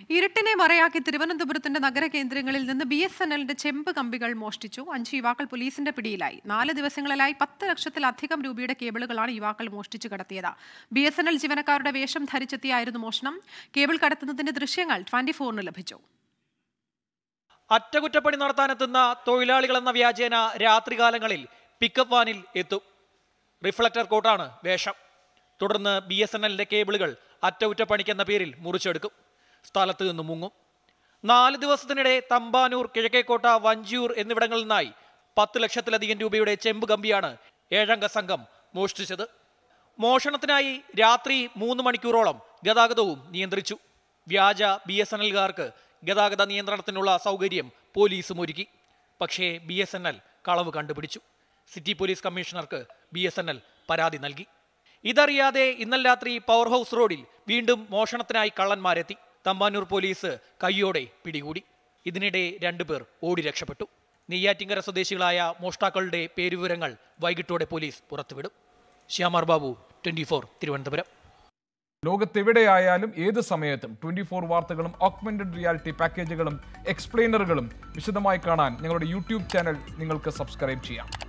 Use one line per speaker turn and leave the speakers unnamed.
ഇരുട്ടിനെ മറയാക്കി തിരുവനന്തപുരത്തിന്റെ നഗര കേന്ദ്രങ്ങളിൽ നിന്ന് ബി എസ് എൻ എല്ലിന്റെ ചെമ്പ് കമ്പികൾ മോഷ്ടിച്ചു അഞ്ച് യുവാക്കൾ പോലീസിന്റെ പിടിയിലായി നാല് ദിവസങ്ങളിലായി പത്ത് ലക്ഷത്തിലധികം രൂപയുടെ കേബിളുകളാണ് യുവാക്കൾ മോഷ്ടിച്ചു കടത്തിയത് ബി എസ് എൻ എൽ ജീവനക്കാരുടെ വേഷം ധരിച്ചെത്തിയായിരുന്നു മോഷണം കേബിൾ കടത്തുന്നതിന്റെ ദൃശ്യങ്ങൾ ട്വന്റി ഫോറിന് ലഭിച്ചു
അറ്റകുറ്റപ്പണി നടത്താനെത്തുന്ന തൊഴിലാളികളെന്ന വ്യാജേന രാത്രികാലങ്ങളിൽ പിക്കപ്പ് വാനിൽ എത്തും റിഫ്ലക്ടർ കോട്ടാണ് വേഷം തുടർന്ന് ബി എസ് എൻ എല്ലിന്റെ കേബിളുകൾ അറ്റകുറ്റപ്പണിക്കെന്ന പേരിൽ മുറിച്ചെടുക്കും സ്ഥലത്ത് നിന്ന് മുങ്ങും നാല് ദിവസത്തിനിടെ തമ്പാനൂർ കിഴക്കേക്കോട്ട വഞ്ചിയൂർ എന്നിവിടങ്ങളിൽ നിന്നായി പത്ത് ലക്ഷത്തിലധികം രൂപയുടെ ചെമ്പ് കമ്പിയാണ് ഏഴംഗ സംഘം മോഷ്ടിച്ചത് മോഷണത്തിനായി രാത്രി മൂന്ന് മണിക്കൂറോളം ഗതാഗതവും നിയന്ത്രിച്ചു വ്യാജ ബി എസ് എൻ എൽകാർക്ക് ഗതാഗത നിയന്ത്രണത്തിനുള്ള സൗകര്യം പോലീസും ഒരുക്കി പക്ഷേ ബി എസ് എൻ എൽ കളവ് കണ്ടുപിടിച്ചു സിറ്റി പോലീസ് കമ്മീഷണർക്ക് ബി എസ് എൻ എൽ പരാതി നൽകി ഇതറിയാതെ ഇന്നലെ രാത്രി പവർ ഹൗസ് റോഡിൽ വീണ്ടും മോഷണത്തിനായി കള്ളന്മാരെത്തി തമ്പാനൂർ പോലീസ് കയ്യോടെ പിടികൂടി ഇതിനിടെ രണ്ടുപേർ ഓടി രക്ഷപ്പെട്ടു നെയ്യാറ്റിങ്കര സ്വദേശികളായ മോഷ്ടാക്കളുടെ പേരുവിവരങ്ങൾ വൈകിട്ടോടെ പോലീസ് പുറത്തുവിടും ശ്യാമാർ ബാബു ട്വന്റി ഫോർ തിരുവനന്തപുരം
ലോകത്തെവിടെയായാലും ഏത് സമയത്തും ട്വന്റി ഫോർ വാർത്തകളും ഓഗ്മെന്റഡ് റിയാലിറ്റി പാക്കേജുകളും എക്സ്പ്ലെയിനറുകളും വിശദമായി കാണാൻ ഞങ്ങളുടെ യൂട്യൂബ് ചാനൽ നിങ്ങൾക്ക് സബ്സ്ക്രൈബ് ചെയ്യാം